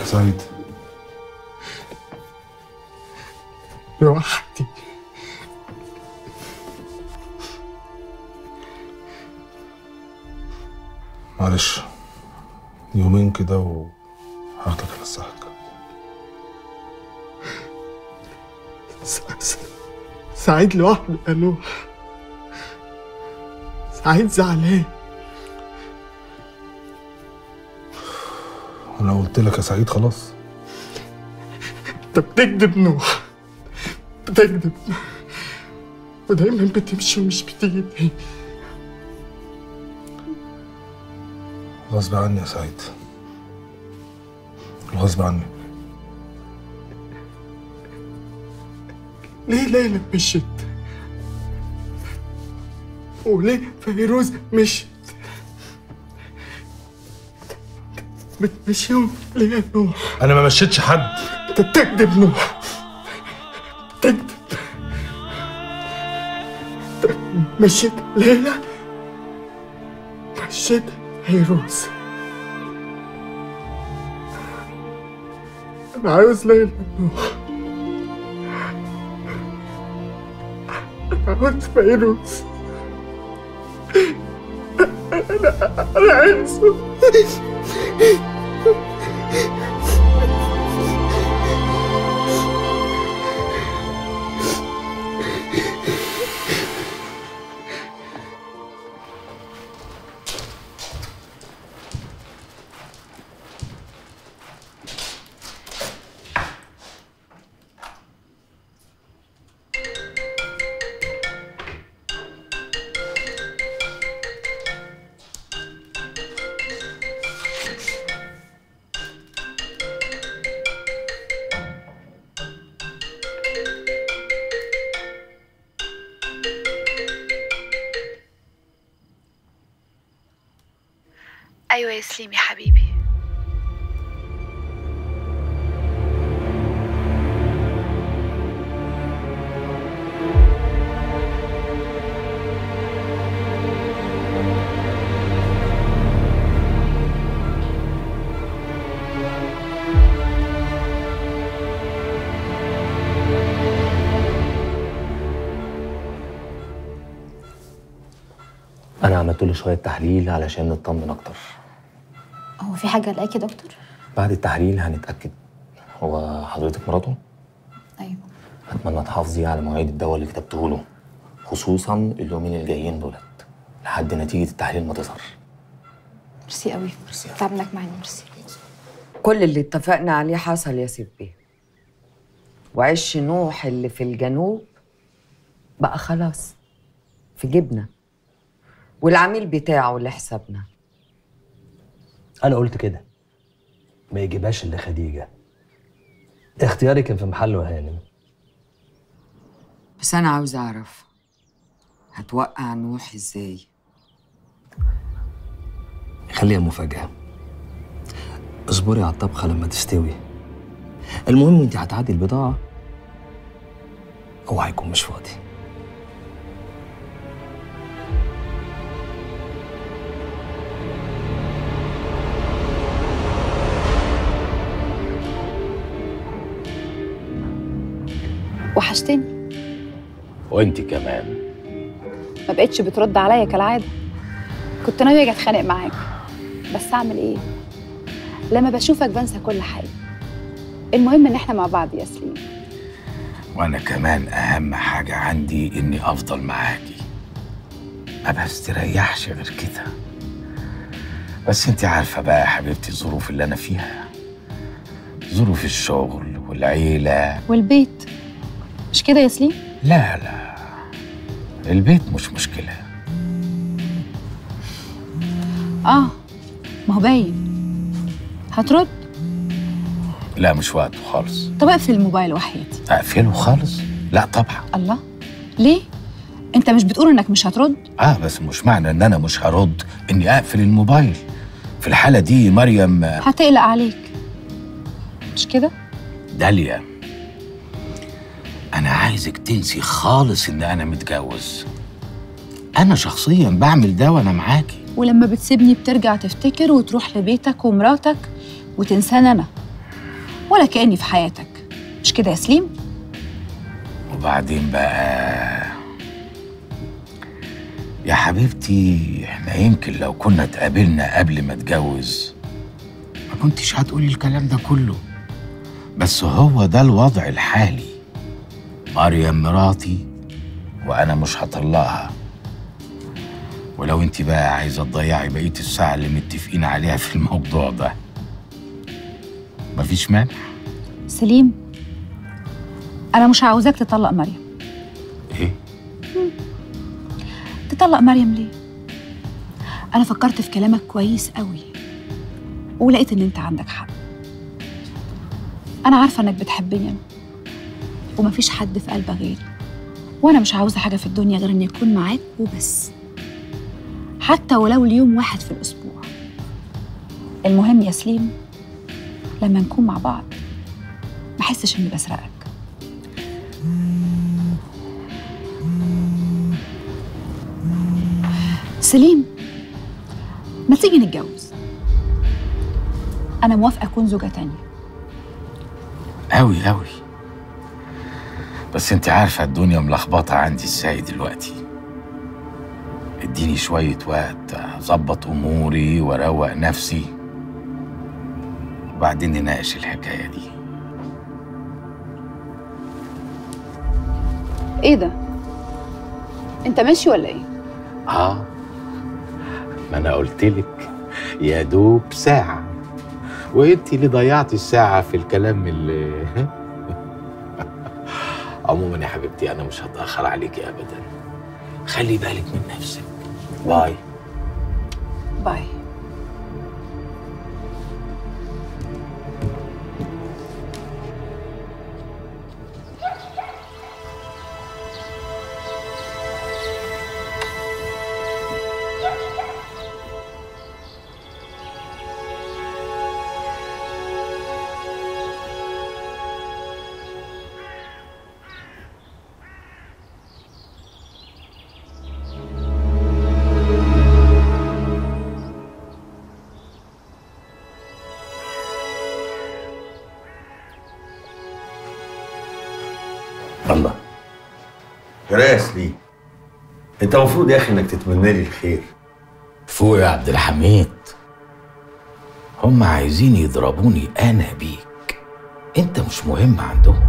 سعيد لوحدي معلش يومين كده وهاخدك على السحك س- س- سعيد لوحده يا نوح سعيد زعلان انا قلت لك يا سعيد خلاص انت بتكذب نوح بتكذب ودايما بتمشي ومش بتيجي تاني غصب عني يا سعيد غصب عني ليه ليلى مشيت وليه فيروز مشيت بتمشيهم ليه يا نوح انا ما مشيتش حد انت بتكذب نوح بتكذب انت مشيت ليلى مشيت فيروز انا عاوز ليلى يا نوح انا عاوز فيروز انا انا عايز أيوة يا سليم يا حبيبي انا عملت له شويه تحليل علشان نطمن اكتر هو في حاجة قلقاك يا دكتور؟ بعد التحليل هنتاكد هو حضرتك مراته أيوه اتمنى تحافظي على مواعيد الدواء اللي كتبته له خصوصا اليومين الجايين دولت لحد نتيجه التحليل ما تظهر ميرسي قوي ميرسي. تعبناك معانا ميرسي كل اللي اتفقنا عليه حصل يا سيف بيه وعش نوح اللي في الجنوب بقى خلاص في جيبنا والعميل بتاعه لحسابنا انا قلت كده ما يجيبهاش الا خديجه اختياري كان في محله يا هانم بس انا عاوز اعرف هتوقع نوح ازاي خليها مفاجاه اصبري على الطبخه لما تستوي المهم انت هتعدي البضاعه هو هيكون مش فاضي وحشتني وانت كمان ما بقتش بترد عليا كالعادة كنت ناوية أجي أتخانق معاك بس أعمل إيه؟ لما بشوفك بنسى كل حاجة المهم إن إحنا مع بعض يا سليم وانا كمان اهم حاجة عندي اني افضل معاكي ما بستريحش غير كده بس انت عارفة بقى يا حبيبتي الظروف اللي انا فيها ظروف الشغل والعيلة والبيت مش كده يا سليم؟ لا لا البيت مش مشكلة آه ما هو باين هترد؟ لا مش وقته خالص طب اقفل الموبايل وحياتي اقفله خالص لا طبعا الله ليه؟ أنت مش بتقول إنك مش هترد؟ اه بس مش معنى ان انا مش هرد اني اقفل الموبايل في الحالة دي مريم هتقلق عليك مش كده؟ داليا انا عايزك تنسي خالص ان انا متجوز انا شخصيا بعمل ده وانا ولما بتسيبني بترجع تفتكر وتروح لبيتك ومراتك وتنساني أنا ولا كاني في حياتك مش كده يا سليم وبعدين بقى يا حبيبتي احنا يمكن لو كنا اتقابلنا قبل ما اتجوز ما كنتش هتقولي الكلام ده كله بس هو ده الوضع الحالي مريم مراتي وانا مش هطلقها ولو انت بقى عايزه تضيعي بقيه الساعه اللي متفقين عليها في الموضوع ده مفيش مانع سليم انا مش عاوزاك تطلق مريم ايه تطلق مريم ليه انا فكرت في كلامك كويس قوي ولقيت ان انت عندك حق انا عارفه انك بتحبني انا ومفيش حد في قلبك غيري وانا مش عاوزه حاجه في الدنيا غير اني اكون معاك وبس حتى ولو ليوم واحد في الاسبوع المهم يا سليم لما نكون مع بعض ما احسش اني بسرقك سليم ما تيجي نتجوز انا موافقه اكون زوجه تانية أوي أوي بس انت عارفة الدنيا ملخبطة عندي ازاي دلوقتي اديني شوية وقت أظبط أموري وأروق نفسي وبعدين نناقش الحكاية دي ايه ده انت ماشي ولا ايه اه ما انا قلت لك يا دوب ساعة وانت اللي ضيعتي الساعة في الكلام اللي عموما يا حبيبتي انا مش هتأخر عليكي ابدا خلي بالك من نفسك باي باي الله راس لي انت المفروض يا اخي انك تتمنى لي الخير فوق يا عبد الحميد هم عايزين يضربوني انا بيك انت مش مهم عندهم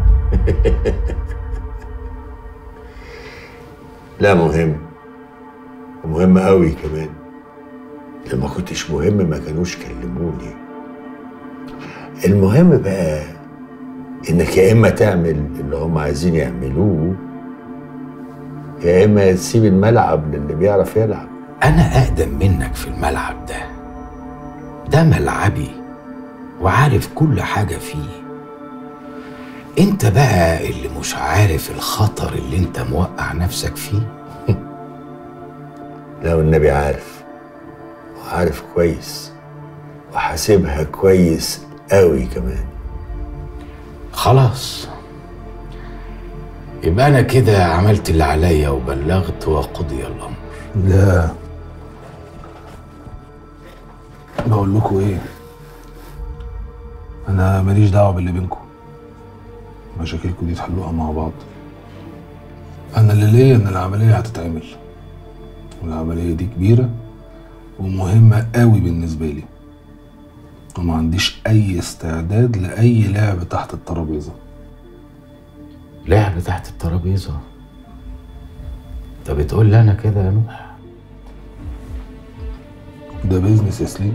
لا مهم ومهم قوي كمان لما كنتش مهم ما كانوش كلموني المهم بقى انك يا اما تعمل اللي هم عايزين يعملوه يا اما تسيب الملعب للي بيعرف يلعب انا اقدم منك في الملعب ده ده ملعبي وعارف كل حاجة فيه انت بقى اللي مش عارف الخطر اللي انت موقع نفسك فيه لا والنبي عارف وعارف كويس وحاسبها كويس قوي كمان خلاص يبقى انا كده عملت اللي عليا وبلغت وقضي الامر لا بقول لكم ايه انا ماليش دعوه باللي بينكم مشاكلكم دي تحلوها مع بعض انا اللي ليا ان العمليه هتتعمل والعمليه دي كبيره ومهمه قوي بالنسبه لي وما عنديش اي استعداد لاي لعب تحت الترابيزه لعب تحت الترابيزه انت بتقول لي انا كده يا نوح ده بيزنس يا سليم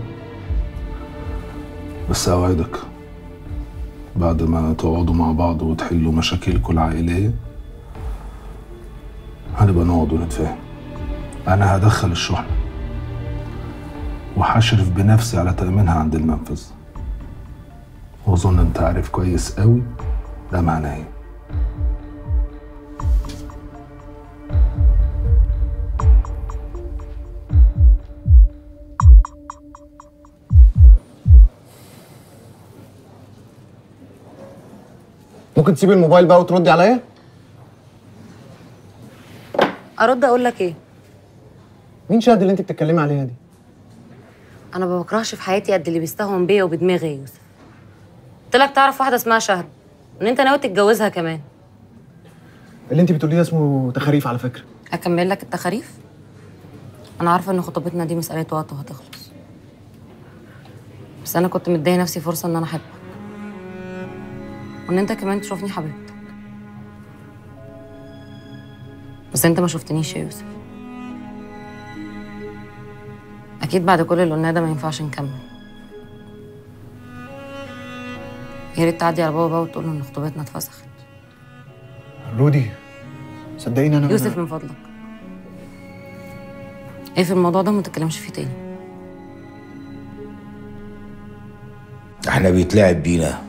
بس اوعدك بعد ما تقعدوا مع بعض وتحلوا مشاكلكم العائليه هنبقى نقعد ونتفاهم انا هدخل الشحنه وهشرف بنفسي على تأمينها عند المنفذ واظن انت عارف كويس قوي ده معناه ايه ممكن تسيب الموبايل بقى وتردي عليا ارد اقول لك ايه مين شاهد اللي انت بتتكلمي عليها دي انا ما بكرهش في حياتي قد اللي بيستهون بيا وبدماغي يا يوسف قلت لك تعرف واحده اسمها شهد ان انت ناوي تتجوزها كمان اللي انت بتقوليه ده اسمه تخاريف على فكره اكمل لك التخاريف انا عارفه ان خطوبتنا دي مساله وقت وهتخلص بس انا كنت مديه نفسي فرصه ان انا احبك وان انت كمان تشوفني حبيبتك بس انت ما شفتنيش يا يوسف اكيد بعد كل اللي قلناه ده ما ينفعش نكمل يا ريت تعدي على بابا بقى وتقول له ان خطوبتنا اتفسخت رودي صدقيني انا يوسف من فضلك ايه في الموضوع ده ما تتكلمش فيه تاني احنا بيتلعب بينا